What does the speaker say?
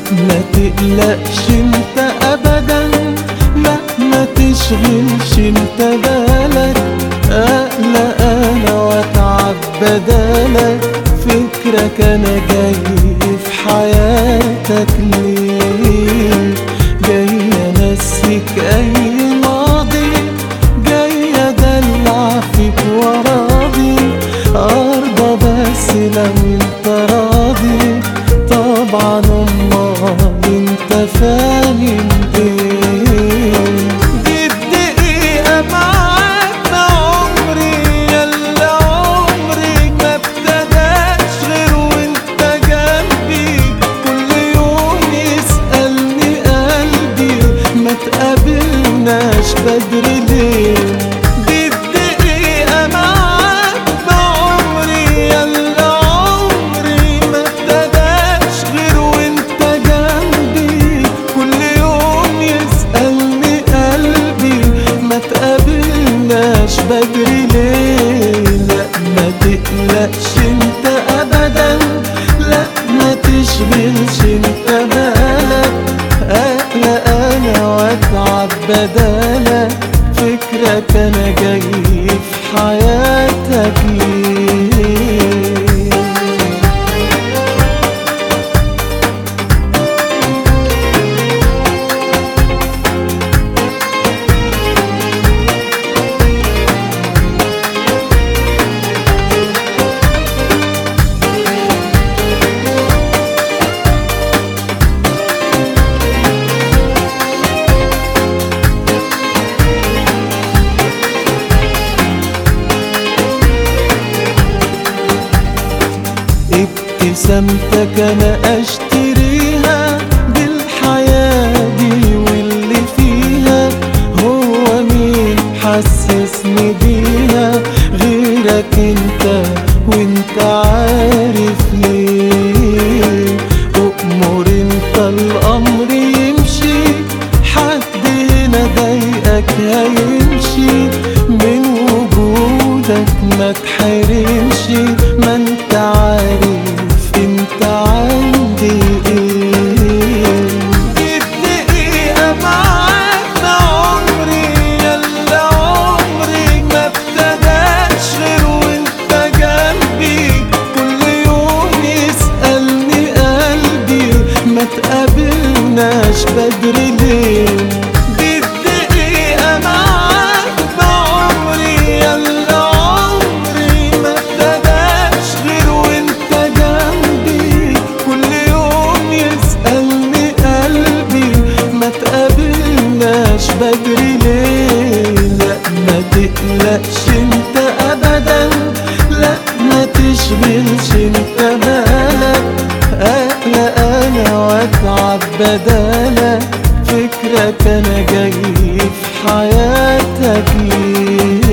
ما تقلقش انت ابدا لا ما تشغلش انت بالك اقلق انا واتعب بدالك فكرك انا جاي في حياتك ليه جاي انسيك اي ماضي جاي ادلع فيك وراضي ارضى بس لو انت راضي طبعا امال انت فاهم ايه دي الدقيقة معاك ده عمري يلا عمري ما ابتداش غير وانت جنبي كل يوم يسألني قلبي ما تقابلناش بدري ليه دي الدقيقة معاك بعمري يلا عمري ما ابتداش غير وانت جنبي كل يوم يسألني قلبي ما تقابلناش بدري ليه لا ما تقلقش انت ابدا لا ما تشغلش انت بالك اقلق انا واتعب بدالك فكرك انا جاي في حياتك ليه ابتسامتك انا اشتريها بالحياة دي واللي فيها هو مين حسسني بيها غيرك انت وانت عارف ليه اؤمر انت الامر يمشي حد هنا ضايقك هيمشي من وجودك ما تحرمش ما انت عارف انت عندي ايه دي الدقيقة معاك ده عمري يلا عمري ما ابتداش غير وانت جنبي كل يوم يسألني قلبي ما تقابلناش بدري ليه دي الدقيقة معاك بعمري يلا عمري ما ابتداش غير وانت جنبي كل يوم يسألني قلبي ما تقابلناش بدري ليه لا ما تقلقش انت ابدا لا ما تشغلش انت بالك اقلق انا واتعب بدالك فكرك انا جاي في حياتك ليه